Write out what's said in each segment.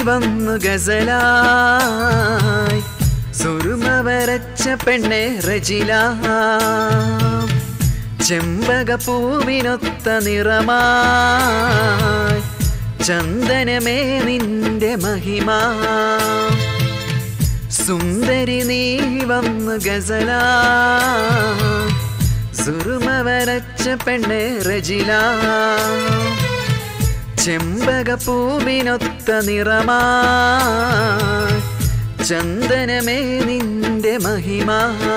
വന്നു ഗസലായി സുറുമ വരച്ച പെണ്ണെ റജില ചെമ്പക പൂവിനൊത്ത നിറമായി ചന്ദനമേ നിന്റെ മഹിമ സുന്ദരി നീ വന്നു ഗസല സുറുമ വരച്ച പെണ്ണെ റജില ചെമ്പക പൂവിനൊത്ത നിറമാ ചന്ദനമേ നിന്റെ മഹിമ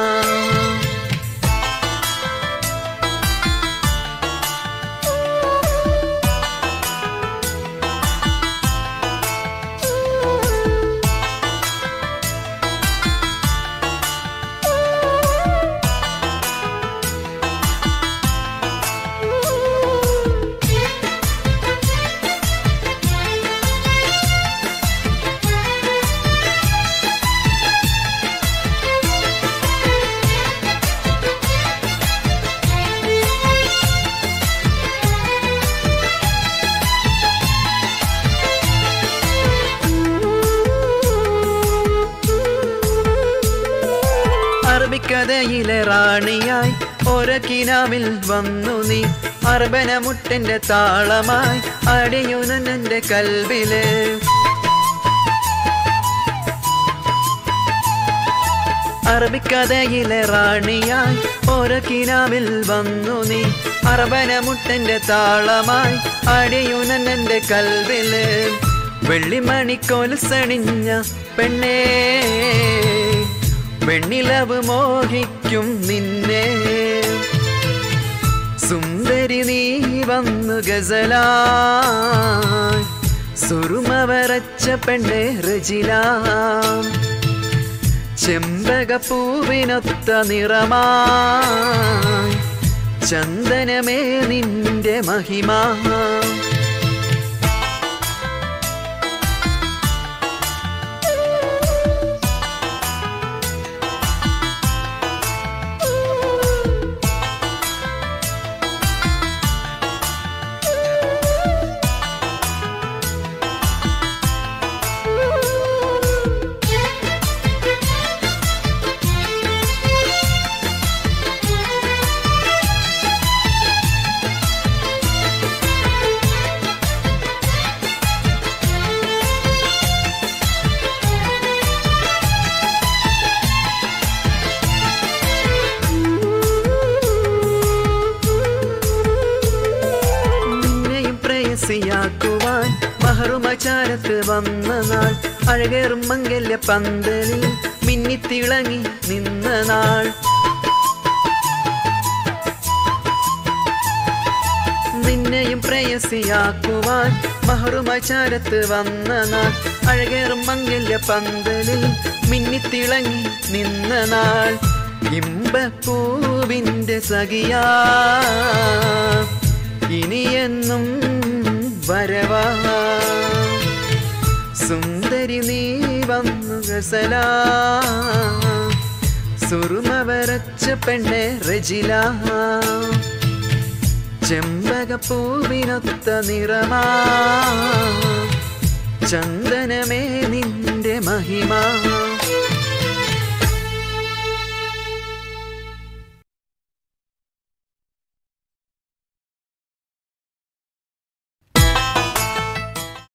അറബിക്കഥയിലെ റാണിയായി ഒരക്കിനാവിൽ വന്നു നീ അർബനമുട്ടിന്റെ താളമായി അടിയുനന്റെ കൽവില് അറബിക്കഥയിലെ റാണിയായി ഒരക്കിനാവിൽ വന്നു നീ അർബനമുട്ടന്റെ താളമായി അടിയുനന്റെ കൽവില് വെള്ളിമണിക്കൊലുസണിഞ്ഞ പെണ്ണേ വെണ്ണിലവ് മോഹിക്കും നിന്നെ സുന്ദരി നീ വന്നു ഗസലാ സുറുമ വരച്ച പെണ്ണെ റജില ചെമ്പക പൂവിനൊത്ത നിറമാ ചന്ദനമേ നിന്റെ മഹിമാ നിന്നെയും പ്രയസിയാക്കുവാൻ മഹറുമചാരത്ത് വന്ന നാൾ അഴകേറും മംഗല്യ പന്തലിൽ മിന്നിത്തിളങ്ങി നിന്ന നാൾ നിന്നെയും പ്രയസിയാക്കുവാൻ മഹറുമചാരത്ത് വന്ന നാൾ അഴകേറും മംഗല്യ പന്തലിൽ മിന്നിത്തിളങ്ങി നിന്ന നാൾ ഇമ്പപ്പൂവിൻ്റെ സഖിയാ ഇനിയെന്നും വരവാ സുന്ദരി നീ വന്നു ഗസലാ സുറുമ വരച്ച പെണ്ണെ റജില ചെമ്പക പൂവിനൊത്ത നിറമാ ചന്ദനമേ നിന്റെ മഹിമാ